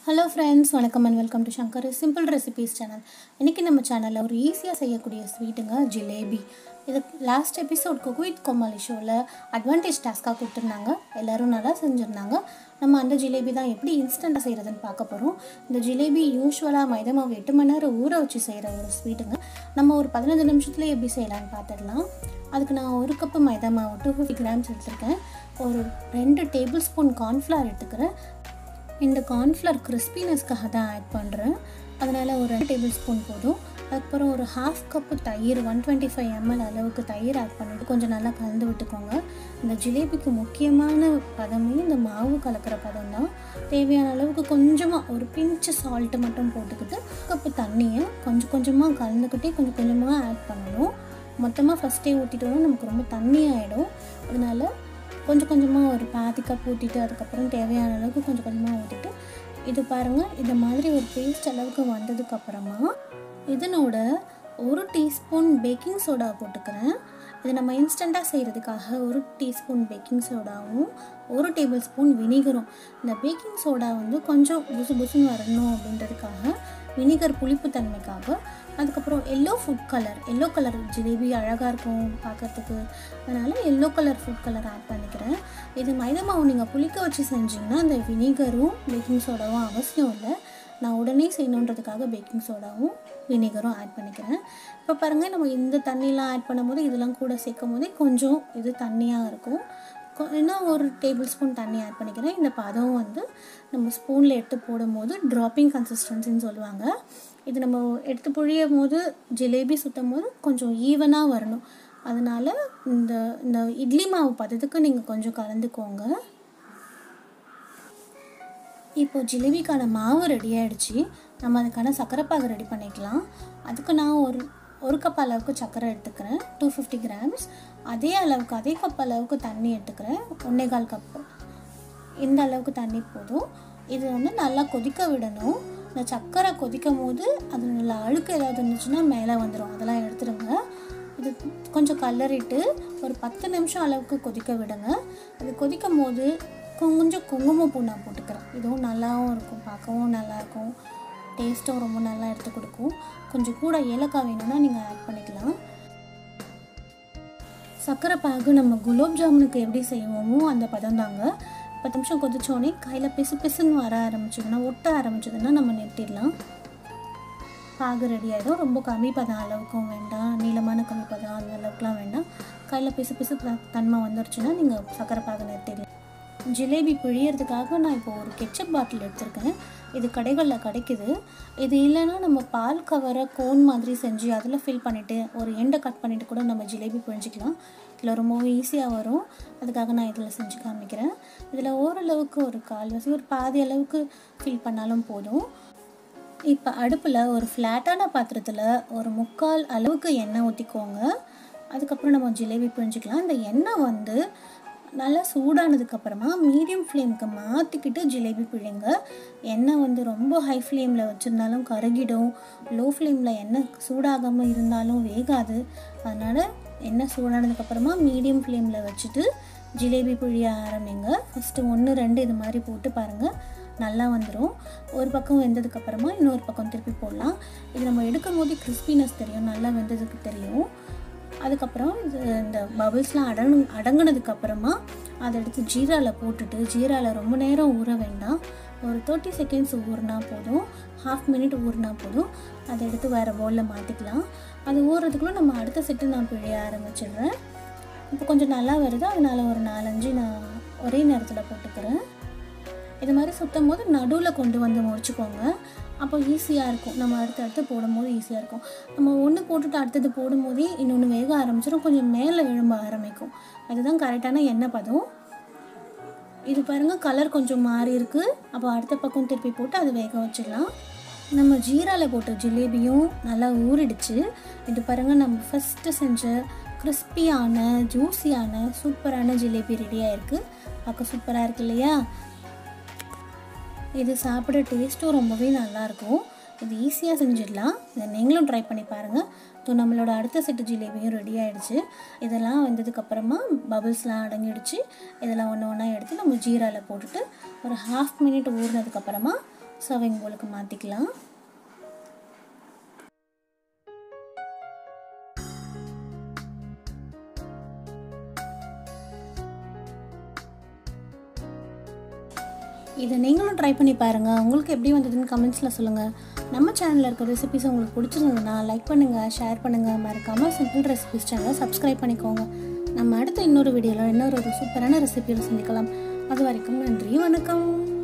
hello friends வணக்கம் and welcome to Shankar simple recipes channel இன்றைக்கி நம்ம சேனலில் ஒரு ஈஸியாக செய்யக்கூடிய ஸ்வீட்டுங்க ஜிலேபி இது லாஸ்ட் எபிசோட் குக்வித் கோமாளி ஷோவில் அட்வான்டேஜ் டாஸ்க்காக கொடுத்துருந்தாங்க எல்லோரும் நல்லா செஞ்சுருந்தாங்க நம்ம அந்த ஜிலேபி தான் எப்படி இன்ஸ்டண்ட்டாக செய்கிறதுன்னு பார்க்க போகிறோம் இந்த ஜிலேபி யூஸ்வலாக மைதா மாவு எட்டு மணி நேரம் ஊற வச்சு செய்கிற ஒரு ஸ்வீட்டுங்க நம்ம ஒரு பதினஞ்சு நிமிஷத்துல எப்படி செய்யலாம்னு பார்த்துடலாம் அதுக்கு நான் ஒரு கப்பு மைதா மாவு டூ ஃபிஃப்டி கிராம்ஸ் எடுத்திருக்கேன் ஒரு ரெண்டு டேபிள் ஸ்பூன் கார்ன்ஃப்ளவர் எடுத்துக்கிறேன் இந்த கார்ன்ஃப்ளவர் கிறிஸ்பினஸ்க்காக தான் ஆட் பண்ணுறேன் அதனால் ஒரு ரெண்டு டேபிள் ஸ்பூன் போதும் அதுக்கப்புறம் ஒரு ஹாஃப் கப்பு தயிர் ஒன் டுவெண்ட்டி ஃபைவ் எம்எல் அளவுக்கு தயிர் ஆட் பண்ணிவிட்டு கொஞ்சம் நல்லா கலந்து விட்டுக்கோங்க இந்த ஜிலேபிக்கு முக்கியமான பதமே இந்த மாவு கலக்கிற பதம் தான் தேவையான அளவுக்கு கொஞ்சமாக ஒரு பிஞ்சு சால்ட்டு மட்டும் போட்டுக்கிட்டு கப்பு தண்ணியை கொஞ்சம் கொஞ்சமாக கலந்துக்கிட்டே கொஞ்சம் கொஞ்சமாக ஆட் பண்ணணும் மொத்தமாக ஃபஸ்ட்டே ஊற்றிட்டோம்னா நமக்கு ரொம்ப தண்ணி ஆகிடும் அதனால் கொஞ்சம் கொஞ்சமாக ஒரு பாதி கப் ஊற்றிட்டு அதுக்கப்புறம் தேவையான அளவுக்கு கொஞ்சம் கொஞ்சமாக ஊற்றிட்டு இது பாருங்கள் இந்த மாதிரி ஒரு பேஸ்ட் அளவுக்கு வந்ததுக்கப்புறமா இதனோட ஒரு டீஸ்பூன் பேக்கிங் சோடா போட்டுக்கிறேன் இது நம்ம இன்ஸ்டண்ட்டாக செய்கிறதுக்காக ஒரு டீஸ்பூன் பேக்கிங் சோடாவும் ஒரு டேபிள் ஸ்பூன் வினிகரும் இந்த பேக்கிங் சோடா வந்து கொஞ்சம் புசு புசுன்னு வரணும் அப்படின்றதுக்காக வினிகர் புளிப்பு தன்மைக்காக அதுக்கப்புறம் yellow food colour yellow colour jalebi அழகாக இருக்கும் பார்க்குறதுக்கு அதனால் yellow colour food colour add பண்ணிக்கிறேன் இது மைதா மாவு நீங்கள் புளிக்க வச்சு செஞ்சிங்கன்னா அந்த வினிகரும் பேக்கிங் சோடாவும் அவசியம் இல்லை நான் உடனே செய்யணுன்றதுக்காக பேக்கிங் சோடாவும் வினிகரும் ஆட் பண்ணிக்கிறேன் இப்போ பாருங்கள் நம்ம இந்த தண்ணிலாம் ஆட் பண்ணும்போது இதெல்லாம் கூட சேர்க்கும் போதே கொஞ்சம் இது தண்ணியாக இருக்கும் இன்னும் ஒரு டேபிள் ஸ்பூன் தண்ணி ஆட் பண்ணிக்கிறேன் இந்த பதம் வந்து நம்ம ஸ்பூனில் எடுத்து போடும்போது ட்ராப்பிங் கன்சிஸ்டன்சின்னு சொல்லுவாங்க இது நம்ம எடுத்து புழியும் போது ஜிலேபி சுற்றும் போது கொஞ்சம் ஈவனாக வரணும் அதனால் இந்த இந்த இட்லி மாவு பதத்துக்கு நீங்கள் கொஞ்சம் கலந்துக்கோங்க இப்போ ஜிலேபிக்கான மாவு ரெடி ஆகிடுச்சு நம்ம அதுக்கான சர்க்கரை பாகு ரெடி பண்ணிக்கலாம் அதுக்கு நான் ஒரு ஒரு கப் அளவுக்கு சர்க்கரை எடுத்துக்கிறேன் டூ ஃபிஃப்டி கிராம்ஸ் அதே அளவுக்கு அதே கப் அளவுக்கு தண்ணி எடுத்துக்கிறேன் ஒன்றே கால் கப்பு இந்த அளவுக்கு தண்ணி போதும் இது வந்து நல்லா கொதிக்க விடணும் இந்த சர்க்கரை கொதிக்கும் போது அது நல்லா அழுக்கு ஏதாவது இருந்துச்சுன்னா மேலே வந்துடும் அதெல்லாம் எடுத்துடுங்க இது கொஞ்சம் கலரிட்டு ஒரு பத்து நிமிஷம் அளவுக்கு கொதிக்க விடுங்க அது கொதிக்கும் போது கொஞ்சம் குங்குமப்பூ நான் போட்டுக்கிறேன் இதுவும் நல்லாவும் இருக்கும் பார்க்கவும் நல்லாயிருக்கும் டேஸ்ட்டும் ரொம்ப நல்லா எடுத்து கொடுக்கும் கொஞ்சம் கூட ஏலக்காய் வேணும்னா நீங்கள் ஆட் பண்ணிக்கலாம் சர்க்கரை பாகு நம்ம குலோப் ஜாமுனுக்கு எப்படி செய்வோமோ அந்த பதம் தாங்க பத்து நிமிஷம் கொதிச்சோடனே கையில் பிசு பிசுன்னு வர ஆரம்பிச்சதுன்னா ஒட்ட ஆரம்பிச்சதுன்னா நம்ம நிறுத்திடலாம் பாகு ரெடி ஆகிடும் ரொம்ப கம்மி பதம் அளவுக்கும் வேண்டாம் நீளமான கம்மி பதம் அந்த அளவுக்குலாம் வேண்டாம் கையில் பிசு பிசு தன்மை வந்துருச்சுன்னா நீங்கள் சர்க்கரை பாகு நிறுத்திடலாம் ஜிலேபி பிழியறதுக்காக நான் இப்போ ஒரு கெச்சப் பாட்டில் எடுத்திருக்கேன் இது கடைகளில் கிடைக்குது இது இல்லைன்னா நம்ம பால் கவரை கோன் மாதிரி செஞ்சு அதில் ஃபில் பண்ணிவிட்டு ஒரு எண்டை கட் பண்ணிவிட்டு கூட நம்ம ஜிலேபி பிழிஞ்சிக்கலாம் இதில் ரொம்பவும் ஈஸியாக வரும் அதுக்காக நான் இதில் செஞ்சு காமிக்கிறேன் இதில் ஓரளவுக்கு ஒரு கால்வாசி ஒரு பாதி அளவுக்கு ஃபில் பண்ணாலும் போதும் இப்போ அடுப்பில் ஒரு ஃப்ளாட்டான பாத்திரத்தில் ஒரு முக்கால் அளவுக்கு எண்ணெய் ஊற்றிக்கோங்க அதுக்கப்புறம் நம்ம ஜிலேபி பிழிஞ்சிக்கலாம் இந்த எண்ணெய் வந்து நல்லா சூடானதுக்கப்புறமா மீடியம் ஃப்ளேமுக்கு மாற்றிக்கிட்டு ஜிலேபி பிழிங்க எண்ணெய் வந்து ரொம்ப ஹை ஃப்ளேமில் வச்சுருந்தாலும் கருகிடும் லோ ஃப்ளேமில் எண்ணெய் சூடாகாமல் இருந்தாலும் வேகாது அதனால் எண்ணெய் சூடானதுக்கப்புறமா மீடியம் ஃப்ளேமில் வச்சுட்டு ஜிலேபி பிழிய ஆரம்பிங்க ஃபஸ்ட்டு ஒன்று ரெண்டு இது மாதிரி போட்டு பாருங்கள் நல்லா வந்துடும் ஒரு பக்கம் வெந்ததுக்கப்புறமா இன்னொரு பக்கம் திருப்பி போடலாம் இது நம்ம எடுக்கும் போது கிறிஸ்பினஸ் தெரியும் நல்லா வெந்ததுக்கு தெரியும் அதுக்கப்புறம் இது இந்த பபிள்ஸ்லாம் அடங்கு அடங்கினதுக்கப்புறமா அதை எடுத்து ஜீராவில் போட்டுட்டு ஜீராவில் ரொம்ப நேரம் ஊற வேண்டாம் ஒரு தேர்ட்டி செகண்ட்ஸ் ஊறினா போதும் ஹாஃப் மினிட் ஊறினா போதும் அதை எடுத்து வேறு பவுலில் மாற்றிக்கலாம் அது ஊறுறதுக்குள்ளே நம்ம அடுத்த செட்டு நான் பிழைய ஆரம்பிச்சிடுறேன் இப்போ கொஞ்சம் நல்லா வருது அதனால் ஒரு நாலஞ்சு நான் ஒரே நேரத்தில் போட்டுக்கிறேன் இது மாதிரி சுற்றும் போது நடுவில் கொண்டு வந்து முடிச்சுக்கோங்க அப்போ ஈஸியாக இருக்கும் நம்ம அடுத்தடுத்து போடும்போது ஈஸியாக இருக்கும் நம்ம ஒன்று போட்டுட்டு அடுத்தது போடும்போதே இன்னொன்று வேக ஆரம்பிச்சிடும் கொஞ்சம் மேலே எழும்ப ஆரம்பிக்கும் அதுதான் கரெக்டான எண்ணெய் பதம் இது பாருங்கள் கலர் கொஞ்சம் மாறி இருக்குது அப்போ அடுத்த பக்கம் திருப்பி போட்டு அது வேக வச்சிடலாம் நம்ம ஜீராவில் போட்ட ஜிலேபியும் நல்லா ஊறிடுச்சு இது பாருங்கள் நம்ம ஃபஸ்ட்டு செஞ்ச கிறிஸ்பியான ஜூஸியான சூப்பரான ஜிலேபி ரெடியாக இருக்குது பார்க்க சூப்பராக இருக்கு இல்லையா இது சாப்பிட டேஸ்ட்டும் ரொம்பவே நல்லாயிருக்கும் இது ஈஸியாக செஞ்சிடலாம் இதை நீங்களும் ட்ரை பண்ணி பாருங்கள் ஸோ நம்மளோட அடுத்த செட்டு ஜிலேபியும் ரெடி ஆகிடுச்சு இதெல்லாம் வந்ததுக்கப்புறமா பபிள்ஸ்லாம் அடங்கிடுச்சு இதெல்லாம் ஒன்று ஒன்றா எடுத்து நம்ம ஜீராவில் போட்டுட்டு ஒரு ஹாஃப் மினிட் ஊறினதுக்கப்புறமா சர்விங் போலுக்கு மாற்றிக்கலாம் இதை நீங்களும் ட்ரை பண்ணி பாருங்கள் உங்களுக்கு எப்படி வந்ததுன்னு கமெண்ட்ஸில் சொல்லுங்கள் நம்ம சேனலில் இருக்க ரெசிபிஸ் உங்களுக்கு பிடிச்சிருந்ததுன்னா லைக் பண்ணுங்கள் ஷேர் பண்ணுங்கள் மறக்காமல் சிம்பிள் ரெசிபிஸ் சேனலை சப்ஸ்கிரைப் பண்ணிக்கோங்க நம்ம அடுத்த இன்னொரு வீடியோவில் இன்னொரு ஒரு சூப்பரான ரெசிபியில் சந்திக்கலாம் அது வரைக்கும் நன்றி வணக்கம்